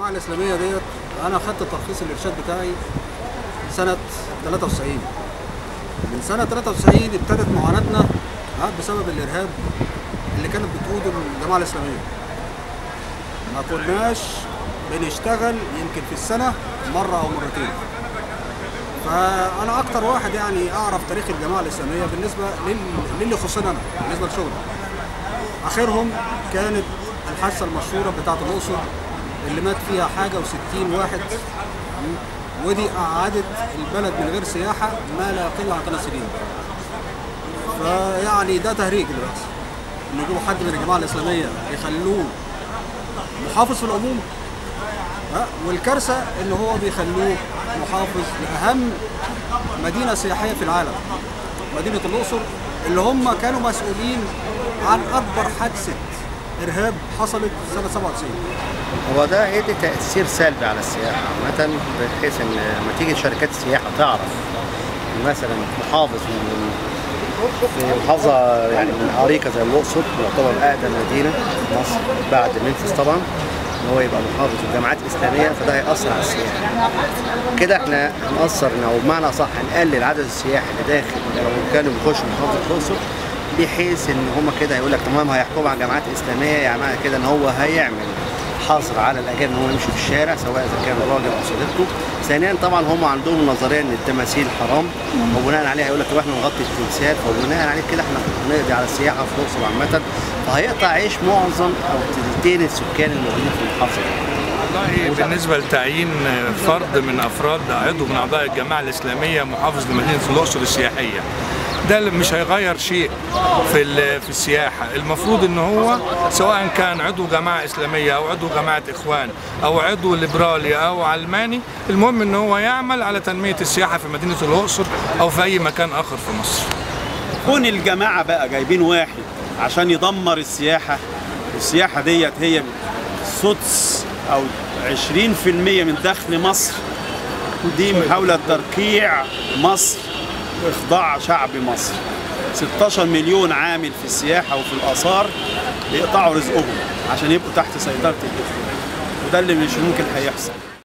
الجماعه الاسلاميه ديت انا خدت ترخيص الارشاد بتاعي سنه 93 من سنه 93 ابتدت معاناتنا ها، بسبب الارهاب اللي كانت بتقوده الجماعه الاسلاميه ما كناش بنشتغل يمكن في السنه مره او مرتين فانا اكتر واحد يعني اعرف تاريخ الجماعه الاسلاميه بالنسبه لل- للي يخصني انا بالنسبه لشغلي اخرهم كانت الحادثه المشهوره بتاعه الاقصر اللي مات فيها حاجه و60 واحد ودي قعدت البلد من غير سياحه ما لا يقل عن ثلاث سنين فيعني ده تهريج دلوقتي ان يجيبوا حد من الجماعه الاسلاميه يخلوه محافظ في العموم ها، والكارثه ان هو بيخلوه محافظ لاهم مدينه سياحيه في العالم مدينه الاقصر اللي هم كانوا مسؤولين عن اكبر حادثه ارهاب حصلت سنه 97 هو ده هيدي تأثير سلبي على السياحة عامة بحيث إن لما تيجي شركات السياحة تعرف إن مثلا محافظ من في محافظة يعني من عريقة زي الأقصر يعتبر أقدم مدينة في مصر بعد منفس طبعا إن هو يبقى محافظ وجامعات إسلامية فده هيأثر على السياحة. كده إحنا هنأثر إن- أو بمعنى صح هنقلل عدد السياح اللي داخل لو كانوا بيخشوا محافظة الأقصر بحيث ان هما كده هيقول لك تمام هيحكموا على جامعات اسلاميه يعني معنى كده ان هو هيعمل حظر على الاجانب ان هو يمشي في الشارع سواء اذا كان راجل او صديقته ثانيا طبعا هم عندهم نظريه ان التماثيل حرام وبناء عليها هيقول لك طب احنا نغطي التمثال فبناء عليه كده احنا نقضي على السياحه في الاقصر عامه فهيقطع عيش معظم او تلتين السكان الموجودين في المحافظه والله بالنسبة لتعيين فرد من أفراد عضو من أعضاء الجماعة الإسلامية محافظ لمدينة الأقصر السياحية ده اللي مش هيغير شيء في ال- في السياحة المفروض ان هو سواء كان عضو جماعة إسلامية أو عضو جماعة إخوان أو عضو ليبرالي أو علماني المهم ان هو يعمل على تنمية السياحة في مدينة الأقصر أو في أي مكان آخر في مصر كون الجماعة بقى جايبين واحد عشان يدمر السياحة السياحة ديت هي سدس أو 20% من دخل مصر دي محاولة تركيع مصر وإخضاع شعب مصر 16 مليون عامل في السياحة وفي الآثار يقطعوا رزقهم عشان يبقوا تحت سيطرة الإخوان وده اللي مش ممكن هيحصل